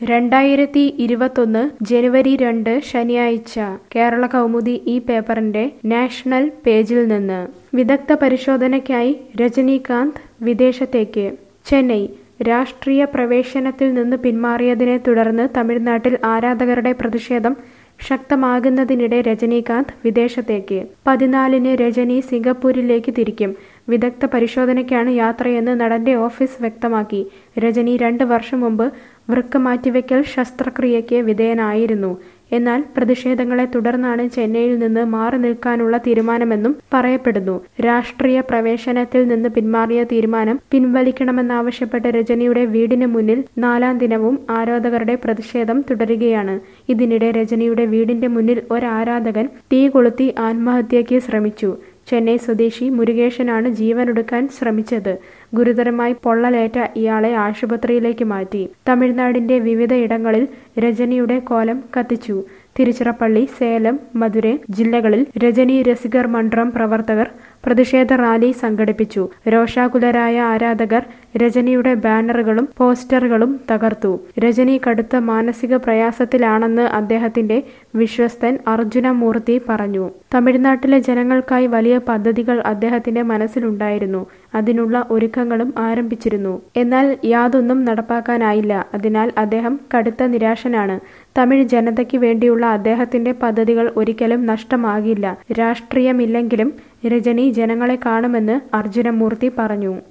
രണ്ടായിരത്തി ഇരുപത്തൊന്ന് ജനുവരി രണ്ട് ശനിയാഴ്ച കേരള കൗമുദി ഈ പേപ്പറിന്റെ നാഷണൽ പേജിൽ നിന്ന് വിദഗ്ധ പരിശോധനയ്ക്കായി രജനീകാന്ത് വിദേശത്തേക്ക് ചെന്നൈ രാഷ്ട്രീയ പ്രവേശനത്തിൽ നിന്ന് പിന്മാറിയതിനെ തുടർന്ന് തമിഴ്നാട്ടിൽ ആരാധകരുടെ പ്രതിഷേധം ശക്തമാകുന്നതിനിടെ രജനീകാന്ത് വിദേശത്തേക്ക് പതിനാലിന് രജനി സിംഗപ്പൂരിലേക്ക് തിരിക്കും വിദഗ്ധ പരിശോധനയ്ക്കാണ് യാത്രയെന്ന് നടന്റെ ഓഫീസ് വ്യക്തമാക്കി രജനി രണ്ട് വർഷം മുമ്പ് വൃക്ക മാറ്റിവെക്കൽ ശസ്ത്രക്രിയയ്ക്ക് വിധേയനായിരുന്നു എന്നാൽ പ്രതിഷേധങ്ങളെ തുടർന്നാണ് ചെന്നൈയിൽ നിന്ന് മാറി നിൽക്കാനുള്ള തീരുമാനമെന്നും പറയപ്പെടുന്നു രാഷ്ട്രീയ പ്രവേശനത്തിൽ നിന്ന് പിന്മാറിയ തീരുമാനം പിൻവലിക്കണമെന്നാവശ്യപ്പെട്ട് രജനിയുടെ വീടിന് മുന്നിൽ നാലാം ദിനവും ആരാധകരുടെ പ്രതിഷേധം തുടരുകയാണ് ഇതിനിടെ രജനിയുടെ വീടിന്റെ മുന്നിൽ ഒരാരാധകൻ തീ കൊളുത്തി ആത്മഹത്യയ്ക്ക് ശ്രമിച്ചു ചെന്നൈ സ്വദേശി മുരുകേശനാണ് ജീവനൊടുക്കാൻ ശ്രമിച്ചത് ഗുരുതരമായി പൊള്ളലേറ്റ ഇയാളെ ആശുപത്രിയിലേക്ക് മാറ്റി തമിഴ്നാടിന്റെ വിവിധ ഇടങ്ങളിൽ രജനിയുടെ കോലം കത്തിച്ചു തിരുച്ചിറപ്പള്ളി സേലം മധുരൈ ജില്ലകളിൽ രജനി രസികർ മണ്ഡലം പ്രവർത്തകർ പ്രതിഷേധ റാലി സംഘടിപ്പിച്ചു രോഷാകുലരായ ആരാധകർ രജനിയുടെ ബാനറുകളും പോസ്റ്ററുകളും തകർത്തു രജനി കടുത്ത മാനസിക പ്രയാസത്തിലാണെന്ന് അദ്ദേഹത്തിന്റെ വിശ്വസ്തൻ അർജുന മൂർത്തി പറഞ്ഞു തമിഴ്നാട്ടിലെ ജനങ്ങൾക്കായി വലിയ പദ്ധതികൾ അദ്ദേഹത്തിന്റെ മനസ്സിലുണ്ടായിരുന്നു അതിനുള്ള ഒരുക്കങ്ങളും ആരംഭിച്ചിരുന്നു എന്നാൽ യാതൊന്നും നടപ്പാക്കാനായില്ല അതിനാൽ അദ്ദേഹം കടുത്ത നിരാശനാണ് തമിഴ് ജനതയ്ക്ക് വേണ്ടിയുള്ള അദ്ദേഹത്തിന്റെ പദ്ധതികൾ ഒരിക്കലും നഷ്ടമാകില്ല രാഷ്ട്രീയമില്ലെങ്കിലും രജനി ജനങ്ങളെ കാണുമെന്ന് അർജുനമൂർത്തി പറഞ്ഞു